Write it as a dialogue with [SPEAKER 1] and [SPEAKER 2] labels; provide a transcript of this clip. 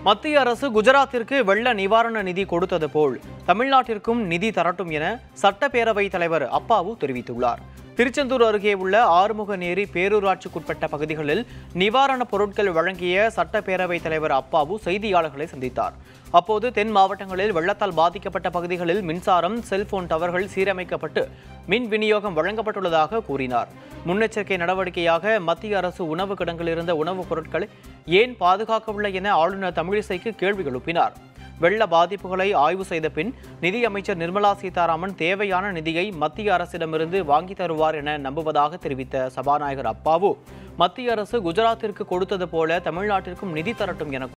[SPEAKER 1] மத்திய அரசு குஜராத்திற்கு வெள்ள நிவாரண நிதி கொடுத்தது போல் தமிழ்நாட்டிற்கும் நிதி தரட்டும் என சட்டப்பேரவைத் தலைவர் அப்பாவு தெரிவித்துள்ளார் திருச்செந்தூர் அருகே உள்ள ஆறுமுகநேரி பேரூராட்சிக்குட்பட்ட பகுதிகளில் நிவாரணப் பொருட்கள் வழங்கிய சட்டப்பேரவைத் தலைவர் அப்பாவு செய்தியாளர்களை சந்தித்தார் அப்போது தென் மாவட்டங்களில் வெள்ளத்தால் பாதிக்கப்பட்ட பகுதிகளில் மின்சாரம் செல்போன் டவர்கள் சீரமைக்கப்பட்டு மின் விநியோகம் வழங்கப்பட்டுள்ளதாக கூறினார் முன்னெச்சரிக்கை நடவடிக்கையாக மத்திய அரசு உணவு கிடங்கில் இருந்த உணவுப் பொருட்களை ஏன் பாதுகாக்கவில்லை என ஆளுநர் தமிழிசைக்கு கேள்வி எழுப்பினார் வெள்ள பாதிப்புகளை ஆய்வு செய்த பின் நிதியமைச்சர் நிர்மலா சீதாராமன் தேவையான நிதியை மத்திய அரசிடமிருந்து வாங்கி தருவார் என நம்புவதாக தெரிவித்த சபாநாயகர் அப்பாவு மத்திய அரசு குஜராத்திற்கு கொடுத்தது போல தமிழ்நாட்டிற்கும் நிதி தரட்டும் என